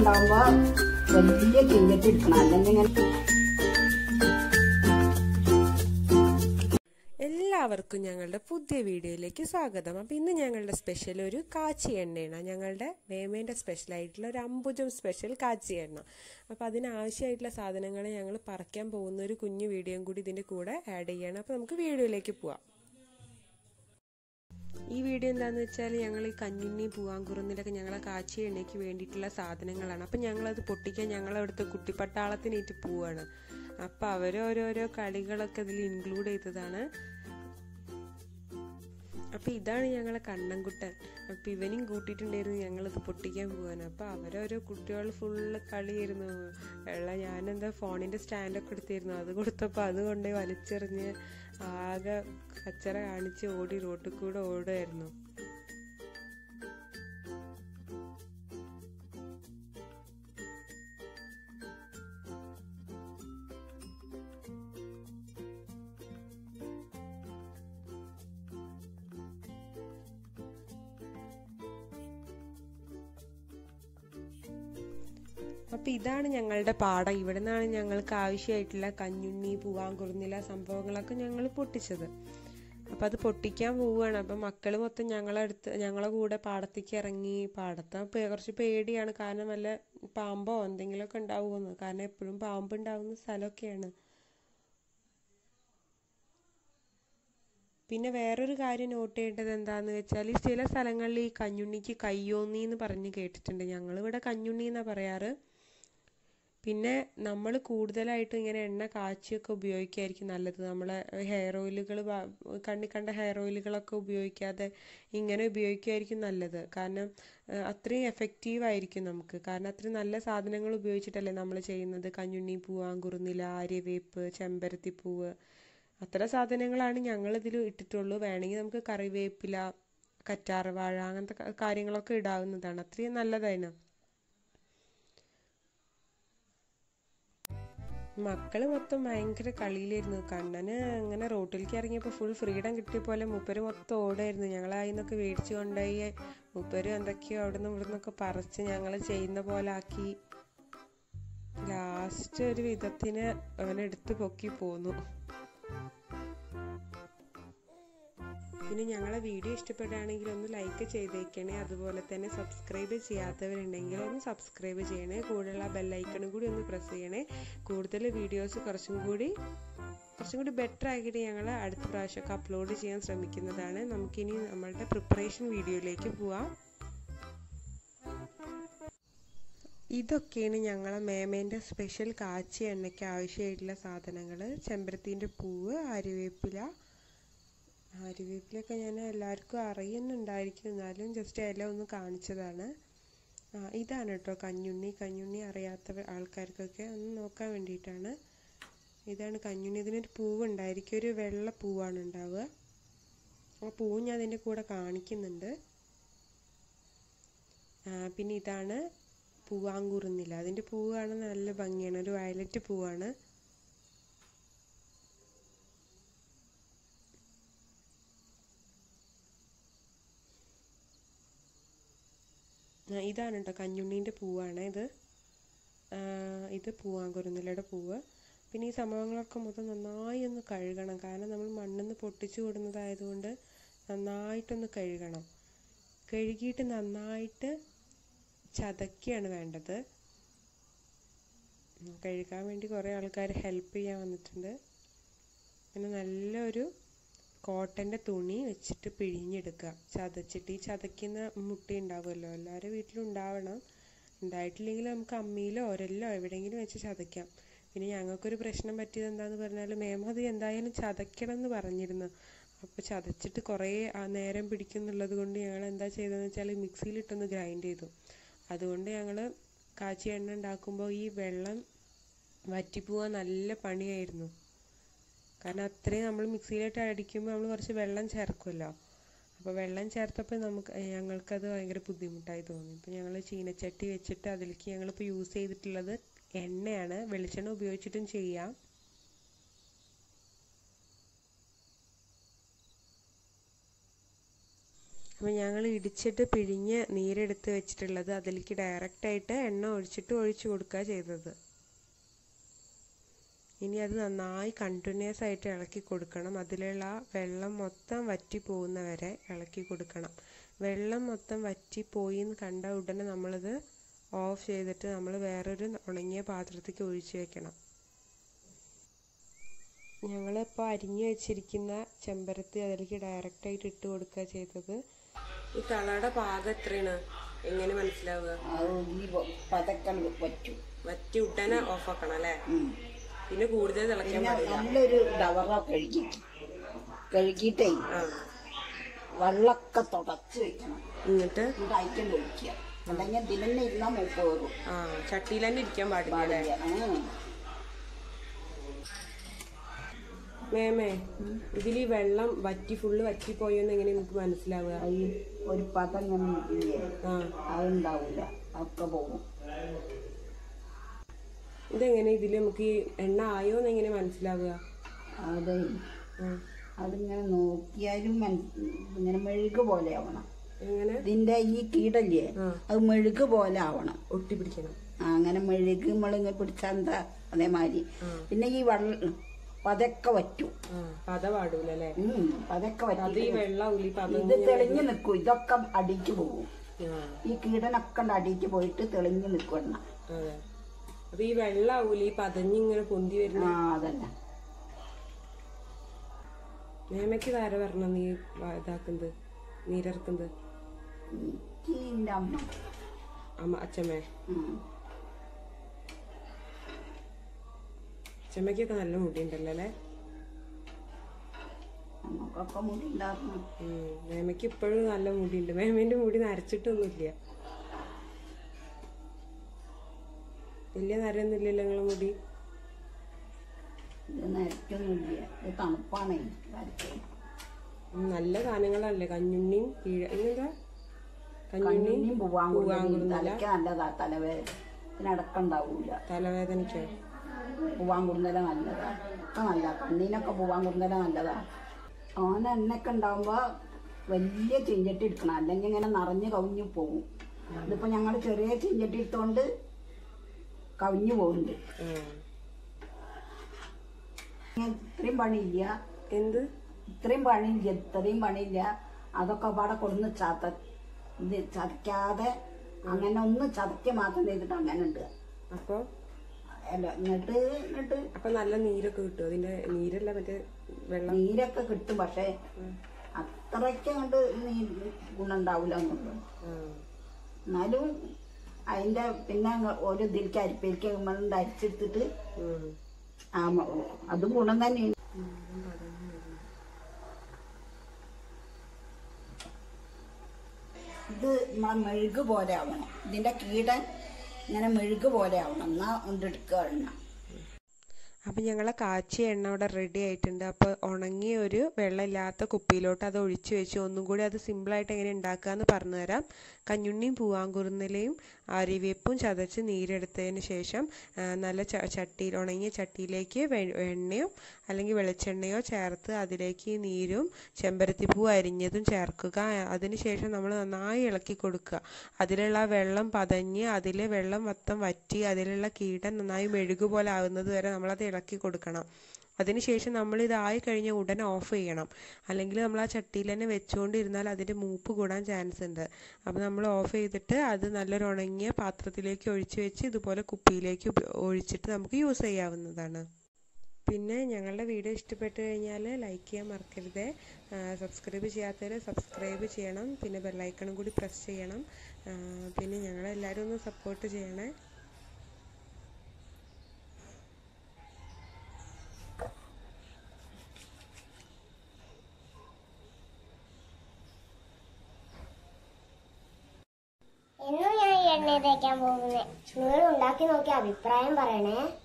ഉണ്ടാവുമ്പോ വലിയ കിഞ്ഞറ്റ് എടുക്കണം അല്ലെങ്കിൽ ഇങ്ങനെ എല്ലാവർക്കും ഞങ്ങളുടെ പുതിയ വീഡിയോയിലേക്ക് സ്വാഗതം അപ്പോൾ ഇന്ന് ഞങ്ങളുടെ സ്പെഷ്യൽ ഒരു കാച്ചി എണ്ണയാണ് ഞങ്ങളുടെ വേമേൻ്റെ സ്പെഷ്യലായിട്ടുള്ള ഒരു അമ്പുജം സ്പെഷ്യൽ കാച്ചി എണ്ണ അപ്പോൾ അതിനാവശ്യമായിട്ടുള്ള സാധനങ്ങൾ ഞങ്ങൾ പറിക്കാൻ പോകുന്ന ഒരു കുഞ്ഞു വീഡിയോയും കൂടി ഇതിൻ്റെ കൂടെ ആഡ് ചെയ്യണം അപ്പോൾ നമുക്ക് വീഡിയോയിലേക്ക് പോവാം ഈ വീഡിയോ എന്താണെന്ന് വെച്ചാൽ ഞങ്ങൾ ഈ കഞ്ഞുണ്ണി പൂവാങ്കുറുന്നിലൊക്കെ ഞങ്ങളെ കാച്ചി എണ്ണയ്ക്ക് വേണ്ടിയിട്ടുള്ള സാധനങ്ങളാണ് അപ്പം ഞങ്ങളത് പൊട്ടിക്കാൻ ഞങ്ങളവിടുത്തെ കുട്ടിപ്പട്ടാളത്തിനേറ്റ് പോവാണ് അപ്പം അവർ ഓരോരോ കളികളൊക്കെ ഇതിൽ ഇൻക്ലൂഡ് ചെയ്തതാണ് അപ്പം ഇതാണ് ഞങ്ങളെ കണ്ണൻകുട്ടൻ അപ്പം ഇവനും കൂട്ടിയിട്ടുണ്ടായിരുന്നു ഞങ്ങളിത് പൊട്ടിക്കാൻ പോകാൻ അപ്പം അവരോരോ കുട്ടികൾ ഫുള്ള് കളിയായിരുന്നു വെള്ള ഞാനെന്താ ഫോണിൻ്റെ സ്റ്റാൻഡൊക്കെ എടുത്തിരുന്നു അത് കൊടുത്തപ്പോൾ അത് കൊണ്ടുപോയി വലിച്ചെറിഞ്ഞ് ആകെ കച്ചറ കാണിച്ച് ഓടി റോട്ടിൽ കൂടെ ഓടുമായിരുന്നു അപ്പം ഇതാണ് ഞങ്ങളുടെ പാടം ഇവിടെ നിന്നാണ് ഞങ്ങൾക്ക് ആവശ്യമായിട്ടുള്ള കഞ്ഞുണ്ണി പൂവാങ്കുറുന്നില സംഭവങ്ങളൊക്കെ ഞങ്ങൾ പൊട്ടിച്ചത് അപ്പം അത് പൊട്ടിക്കാൻ പോവുകയാണ് അപ്പം മക്കൾ മൊത്തം ഞങ്ങളടുത്ത് ഞങ്ങളെ കൂടെ പാടത്തേക്ക് ഇറങ്ങി പാടത്ത് പേ- കുറച്ച് പേടിയാണ് കാരണം വല്ല പാമ്പോ എന്തെങ്കിലുമൊക്കെ ഉണ്ടാവുമെന്ന് കാരണം എപ്പോഴും പാമ്പ് ഉണ്ടാവുന്ന സ്ഥലമൊക്കെയാണ് പിന്നെ വേറൊരു കാര്യം നോട്ട് ചെയ്യേണ്ടത് എന്താന്ന് വെച്ചാൽ ചില സ്ഥലങ്ങളിൽ ഈ കഞ്ഞുണ്ണിക്ക് കയ്യോന്നി എന്ന് പറഞ്ഞ് കേട്ടിട്ടുണ്ട് ഞങ്ങളിവിടെ കഞ്ഞുണ്ണി എന്നാണ് പറയാറ് പിന്നെ നമ്മൾ കൂടുതലായിട്ടും ഇങ്ങനെ എണ്ണ കാച്ചിയൊക്കെ ഉപയോഗിക്കുകയായിരിക്കും നല്ലത് നമ്മളെ ഹെയർ ഓയിലുകൾ കണ്ണി കണ്ട ഹെയർ ഓയിലുകളൊക്കെ ഉപയോഗിക്കാതെ ഇങ്ങനെ ഉപയോഗിക്കുകയായിരിക്കും നല്ലത് കാരണം ഏഹ്, അത്രയും എഫക്റ്റീവ് ആയിരിക്കും നമുക്ക് കാരണം അത്രയും നല്ല സാധനങ്ങൾ ഉപയോഗിച്ചിട്ടല്ലേ നമ്മൾ ചെയ്യുന്നത് കഞ്ഞുണ്ണി പൂവാങ്കുറുന്നില ആര്യവേപ്പ് ചെമ്പരത്തിപ്പൂവ് അത്ര സാധനങ്ങളാണ് ഞങ്ങളിതിൽ ഇട്ടിട്ടുള്ളൂ വേണമെങ്കിൽ നമുക്ക് കറിവേപ്പില കറ്റാർവാഴ അങ്ങനത്തെ ക- കാര്യങ്ങളൊക്കെ ഇടാവുന്നതാണ് അത്രയും നല്ലതാണ് മക്കള് മൊത്തം ഭയങ്കര കളിയിലായിരുന്നു കണ്ണന് അങ്ങനെ റോട്ടിലേക്ക് ഇറങ്ങിയപ്പോൾ ഫുൾ ഫ്രീഡം കിട്ടിയ പോലെ മൂപ്പര് മൊത്തം ഓടായിരുന്നു ഞങ്ങൾ അതിന്നൊക്കെ മേടിച്ചു കൊണ്ടുപോയി മൂപ്പര് എന്തൊക്കെയോ അവിടെ നിന്ന് ഇവിടെ നിന്നൊക്കെ പറിച്ച് ഞങ്ങൾ ചെയ്യുന്ന പോലെ ആക്കി ലാസ്റ്റ് ഒരു വിധത്തിന് അവനെടുത്ത് പൊക്കി പോന്നു പിന്നെ ഞങ്ങളെ വീഡിയോ ഇഷ്ടപ്പെടുകയാണെങ്കിൽ ഒന്ന് ലൈക്ക് ചെയ്തേക്കണേ അതുപോലെ തന്നെ സബ്സ്ക്രൈബ് ചെയ്യാത്തവരുണ്ടെങ്കിൽ ഒന്ന് സബ്സ്ക്രൈബ് ചെയ്യണേ കൂടെയുള്ള ബെല്ലൈക്കണും കൂടി ഒന്ന് പ്രസ് ചെയ്യണേ കൂടുതൽ വീഡിയോസ് കുറച്ചും കൂടി കുറച്ചും കൂടി ബെറ്റർ ആക്കിയിട്ട് ഞങ്ങൾ അടുത്ത പ്രാവശ്യമൊക്കെ അപ്ലോഡ് ചെയ്യാൻ ശ്രമിക്കുന്നതാണ് നമുക്കിനി നമ്മളുടെ പ്രിപ്പറേഷൻ വീഡിയോയിലേക്ക് പോവാം ഇതൊക്കെയാണ് ഞങ്ങളെ മേമേൻ്റെ സ്പെഷ്യൽ കാച്ചി എണ്ണയ്ക്ക് ആവശ്യമായിട്ടുള്ള സാധനങ്ങൾ ചെമ്പരത്തിൻ്റെ പൂവ് ആര്യവേപ്പില ആര്യവേപ്പിലൊക്കെ ഞാൻ എല്ലാവർക്കും അറിയുന്നുണ്ടായിരിക്കും എന്നാലും ജസ്റ്റ് ഇല ഒന്ന് കാണിച്ചതാണ് ആ ഇതാണ് കേട്ടോ കഞ്ഞുണ്ണി കഞ്ഞുണ്ണി അറിയാത്ത ആൾക്കാർക്കൊക്കെ ഒന്ന് നോക്കാൻ വേണ്ടിയിട്ടാണ് ഇതാണ് കഞ്ഞുണ്ണി ഇതിനൊരു പൂവ് ഉണ്ടായിരിക്കും ഒരു വെള്ള പൂവാണ് ഉണ്ടാവുക ആ പൂവ് ഞാൻ അതിൻ്റെ കൂടെ കാണിക്കുന്നുണ്ട് ആ, പിന്നെ ഇതാണ് പൂവാങ്കുറുന്നില്ല അതിൻ്റെ പൂവ് കാണാൻ നല്ല ഭംഗിയാണ് ഒരു വയലറ്റ് പൂവാണ് ആ, ഇതാണ് കേട്ടോ കഞ്ഞുണ്ണീൻ്റെ പൂവാണ് ഇത് ആ, ഇത് പൂവാങ്കുരുന്നിലയുടെ പൂവ് പിന്നെ ഈ സംഭവങ്ങളൊക്കെ മൊത്തം നന്നായി ഒന്ന് കഴുകണം കാരണം നമ്മൾ മണ്ണിൽ നിന്ന് പൊട്ടിച്ചു കൊടുക്കുന്നതായതുകൊണ്ട് നന്നായിട്ടൊന്ന് കഴുകണം കഴുകിയിട്ട് നന്നായിട്ട് ചതക്കുകയാണ് വേണ്ടത് ഉം, കഴുകാൻ വേണ്ടി കുറേ ആൾക്കാർ ഹെൽപ്പ് ചെയ്യാൻ വന്നിട്ടുണ്ട് പിന്നെ നല്ലൊരു കോട്ടൻ്റെ തുണി വെച്ചിട്ട് പിഴിഞ്ഞെടുക്കുക ചതച്ചിട്ട് ഈ ചതയ്ക്കുന്ന മുട്ടി ഉണ്ടാവുമല്ലോ എല്ലാവരുടെ വീട്ടിലും ഉണ്ടാവണം ഉണ്ടായിട്ടില്ലെങ്കിൽ നമുക്ക് അമ്മിയിലോ ഒരല്ലോ എവിടെയെങ്കിലും വെച്ച് ചതയ്ക്കാം പിന്നെ ഞങ്ങൾക്കൊരു പ്രശ്നം പറ്റിയത് എന്താന്ന് പറഞ്ഞാൽ മേമ അത് എന്തായാലും ചതയ്ക്കണം എന്ന് പറഞ്ഞിരുന്നു അപ്പോൾ ചതച്ചിട്ട് കുറേ ആ നേരം പിടിക്കും എന്നുള്ളത് കൊണ്ട് ഞങ്ങൾ എന്താ ചെയ്തതെന്ന് വെച്ചാൽ മിക്സിയിലിട്ടൊന്ന് ഗ്രൈൻഡ് ചെയ്തു അതുകൊണ്ട് ഞങ്ങൾ കാച്ചി എണ്ണ ഉണ്ടാക്കുമ്പോൾ ഈ വെള്ളം വറ്റിപ്പോവാൻ നല്ല പണിയായിരുന്നു കാരണം അത്രയും നമ്മൾ മിക്സിയിലിട്ട് അടിക്കുമ്പോൾ നമ്മൾ കുറച്ച് വെള്ളം ചേർക്കുമല്ലോ അപ്പോൾ വെള്ളം ചേർത്തപ്പോൾ നമുക്ക് ഏ, ഞങ്ങൾക്കത് ഭയങ്കര ബുദ്ധിമുട്ടായി തോന്നി ഇപ്പോൾ ഞങ്ങൾ ചീനച്ചട്ടി വെച്ചിട്ട് അതിലേക്ക് ഞങ്ങളിപ്പോൾ യൂസ് ചെയ്തിട്ടുള്ളത് എണ്ണയാണ് വെളിച്ചെണ്ണ ഉപയോഗിച്ചിട്ടും ചെയ്യാം അപ്പോൾ ഞങ്ങൾ ഇടിച്ചിട്ട് പിഴിഞ്ഞ് നീരെടുത്ത് വെച്ചിട്ടുള്ളത് അതിലേക്ക് ഡയറക്റ്റായിട്ട് എണ്ണ ഒഴിച്ചിട്ട് ഒഴിച്ചു കൊടുക്കുക ചെയ്തത് ഇനി അത് നന്നായി കണ്ടിന്യൂസ് ആയിട്ട് ഇളക്കി കൊടുക്കണം അതിലുള്ള വെള്ളം മൊത്തം വറ്റി പോകുന്ന വരെ ഇളക്കി കൊടുക്കണം വെള്ളം മൊത്തം വറ്റി പോയി എന്ന് കണ്ട ഉടനെ നമ്മളിത് ഓഫ് ചെയ്തിട്ട് നമ്മൾ വേറൊരു ഉണങ്ങിയ പാത്രത്തേക്ക് ഒഴിച്ച് വെക്കണം ഞങ്ങളിപ്പോൾ അരിഞ്ഞു വെച്ചിരിക്കുന്ന ചെമ്പരത്തി അതിലേക്ക് ഡയറക്റ്റായിട്ട് ഇട്ട് കൊടുക്കുക ചെയ്തത് ഈ തളയുടെ പാകം എത്രയാണ് എങ്ങനെ മനസ്സിലാവുക അത് ഈ പതക്കൾ പറ്റും വറ്റി ഉടനെ ഓഫ് ആക്കണം അല്ലേ ഉം. പിന്നെ കൂടുതൽ തിളയ്ക്കാൻ പിന്നെ പാടില്ല നല്ലൊരു ഡവറ കഴുകി കഴുകിയിട്ടേ ആ വെള്ളമൊക്കെ തുടച്ച് വെക്കണം എന്നിട്ട് എന്നിട്ട് അയക്കാൻ ഒഴിക്കുക അല്ലെങ്കിൽ ഇതിലെന്നെ ഇരുന്നാൽ മൂപ്പ് കയറും ആ ചട്ടിയിൽ തന്നെ ഇരിക്കാൻ പാടില്ല അല്ലേ പാടില്ല ഉം. മേമേ ഇതിൽ ഈ വെള്ളം വറ്റി ഫുള്ള് വറ്റി പോയെന്ന് എങ്ങനെ നമുക്ക് മനസ്സിലാവുക ഈ ഒരു പതം ഇങ്ങനെ ഇല്ലേ ആ അതുണ്ടാവില്ല ഒക്കെ പോകും ഇതെങ്ങനെ ഇതിൽ നമുക്ക് ഈ എണ്ണ ആയോ എന്ന് എങ്ങനെ മനസ്സിലാവുക അതെ ആ. അതിങ്ങനെ നോക്കിയാലും മനസ് ഇങ്ങനെ മെഴുക് പോലെ ആവണം എങ്ങനെ ഇതിന്റെ ഈ കീടല്ലേ ആ. അത് മെഴുക് പോലെ ആവണം ഒട്ടിപ്പിടിക്കണം ആ, അങ്ങനെ മെഴുക് നമ്മളിങ്ങനെ പിടിച്ചാൽ എന്താ അതേമാതിരി പിന്നെ ഈ വെള്ളം പതൊക്കെ വറ്റും ആ പത പാടൂല അല്ലേ ഉം, പതൊക്കെ അത് വറ്റി ഈ വെള്ളം ഉള്ളി പത ഇത് തെളിഞ്ഞു നിൽക്കും ഇതൊക്കെ അടിക്ക് പോകും ആ ഈ കീടനൊക്കെ ഉണ്ട് അടിക്ക് പോയിട്ട് തെളിഞ്ഞു നിൽക്കും എണ്ണ അതെ അപ്പൊ ഈ വെള്ളം ആവൂല ഈ പതഞ്ഞിങ്ങനെ പൊന്തി വരുന്ന ആ അതന്നെ മേമയ്ക്ക് താര വരണം നീ വ- ഇതാക്കുന്നത് നീരിറക്കുന്നത് എനിക്ക് എൻ്റെ അമ്മ അമ്മ അച്ഛമ്മേ ഉം. അച്ഛമ്മയ്ക്കൊക്കെ നല്ല മുടിയുണ്ടല്ലോ അല്ലേ നമുക്കൊക്കെ മുടി ഉണ്ടായിരുന്നു ഉം. മേമയ്ക്ക് ഇപ്പോഴും നല്ല മുടിയുണ്ട് മേമേന്റെ മുടി നരച്ചിട്ടൊന്നുമില്ല വലിയ നരയൊന്നുമില്ലല്ലോ നിങ്ങളെ മുടി ഇത് നരയ്ക്കൊന്നുമില്ല ഇത് തണുപ്പാണ് നരയ്ക്കും ഉം, നല്ല സാധനങ്ങളല്ലേ കഞ്ഞുണ്ണിയും കീഴ ഇങ്ങനെന്താ കഞ്ഞുണ്ണി കണ്ണിനും പോവാൻ തലയ്ക്ക് നല്ലതാ തലവേദന ഇതിനടക്കുണ്ടാവൂല തലവേദനയ്ക്കോ പൂവാൻ കുറുന്നല നല്ലതാ ഒക്കെ നല്ല കണ്ണിനൊക്കെ പൂവാൻ കുറുന്നല നല്ലതാ ഓന എണ്ണയൊക്കെ ഉണ്ടാവുമ്പോ വലിയ ചീഞ്ചട്ടി എടുക്കണം അല്ലെങ്കിൽ ഇങ്ങനെ നിറഞ്ഞ് കവിഞ്ഞു പോകും ഇതിപ്പോ ഞങ്ങൾ ചെറിയ ചീഞ്ചട്ടി എടുത്തോണ്ട് കവിഞ്ഞു പോകുന്നുണ്ട് ആ. ഇങ്ങനെ ഇത്രയും പണിയില്ല എന്ത് ഇത്രയും പണിയില്ല ഇത്രയും പണിയില്ല അതൊക്കെ പാടെ കൊടുന്ന് ചത ഇത് ചതയ്ക്കാതെ അങ്ങനെ ഒന്ന് ചതയ്ക്ക മാത്രം ചെയ്തിട്ട് അങ്ങനെ ഉണ്ട് അപ്പൊ അല്ല എന്നിട്ട് എന്നിട്ട് അപ്പൊ നല്ല നീരൊക്കെ കിട്ടും അതിന്റെ നീരല്ല മറ്റേ വെള്ളം നീരൊക്കെ കിട്ടും പക്ഷെ അത്രയ്ക്ക് അങ്ങോട്ട് നീ ഗുണമുണ്ടാവില്ല എന്നുള്ളു ആ. എന്നാലും അതിന്റെ പിന്നെ അങ്ങ് ഒരു ഇതിലേക്ക് അരിപ്പേരിക്ക് നമ്മളുണ്ട് അരിച്ചെടുത്തിട്ട് ഉം. ആ മ- അതും ഗുണം തന്നെയാണ് ഇത് നമ്മളെ മെഴുക് പോലെ ആവണം ഇതിന്റെ കീടൻ ഇങ്ങനെ മെഴുക് പോലെ ആവണം എന്നാ കൊണ്ടെടുക്കുക എണ്ണ അപ്പം ഞങ്ങളെ കാച്ചിയ എണ്ണ അവിടെ റെഡി ആയിട്ടുണ്ട് അപ്പോൾ ഉണങ്ങിയ ഒരു വെള്ളമില്ലാത്ത കുപ്പിയിലോട്ട് അത് ഒഴിച്ചു വെച്ചു ഒന്നും കൂടി അത് സിമ്പിളായിട്ട് എങ്ങനെ ഉണ്ടാക്കാമെന്ന് പറഞ്ഞു തരാം കഞ്ഞുണ്ണിയും പൂവാങ്കുറുന്നിലയും അരിവേപ്പും ചതച്ച് നീരെടുത്തതിന് ശേഷം ആ, നല്ല ച- ചട്ടിയിൽ ഉണങ്ങിയ ചട്ടിയിലേക്ക് വെ- എണ്ണയോ അല്ലെങ്കിൽ വെളിച്ചെണ്ണയോ ചേർത്ത് അതിലേക്ക് ഈ നീരും ചെമ്പരത്തിപ്പൂ അരിഞ്ഞതും ചേർക്കുക അതിനുശേഷം നമ്മൾ നന്നായി ഇളക്കി കൊടുക്കുക അതിലുള്ള വെള്ളം പതഞ്ഞ് അതിൽ വെള്ളം മൊത്തം വറ്റി അതിലുള്ള കീടം നന്നായി മെഴുകു പോലെ ആവുന്നത് വരെ നമ്മളത് ഇളക്കി കൊടുക്കണം അതിനുശേഷം നമ്മൾ ഇതായി കഴിഞ്ഞ ഉടനെ ഓഫ് ചെയ്യണം അല്ലെങ്കിൽ നമ്മൾ ആ ചട്ടിയിൽ തന്നെ വെച്ചുകൊണ്ടിരുന്നാൽ അതിൻ്റെ മൂപ്പ് കൂടാൻ ചാൻസ് ഉണ്ട് അപ്പോൾ നമ്മൾ ഓഫ് ചെയ്തിട്ട് അത് നല്ലൊരു ഉണങ്ങിയ പാത്രത്തിലേക്ക് ഒഴിച്ച് വെച്ച് ഇതുപോലെ കുപ്പിയിലേക്ക് ഉപ- ഒഴിച്ചിട്ട് നമുക്ക് യൂസ് ചെയ്യാവുന്നതാണ് പിന്നെ ഞങ്ങളുടെ വീഡിയോ ഇഷ്ടപ്പെട്ട് കഴിഞ്ഞാൽ ലൈക്ക് ചെയ്യാൻ മറക്കരുത് സബ്സ്ക്രൈബ് ചെയ്യാത്തവർ സബ്സ്ക്രൈബ് ചെയ്യണം പിന്നെ ബെല്ലൈക്കണും കൂടി പ്രസ് ചെയ്യണം ആ, പിന്നെ ഞങ്ങളെല്ലാവരും ഒന്ന് സപ്പോർട്ട് ചെയ്യണേ എന്നും ഞാൻ ഈ എണ്ണ തേക്കാൻ പോകുന്നത് നിങ്ങൾ ഉണ്ടാക്കി നോക്കി അഭിപ്രായം പറയണേ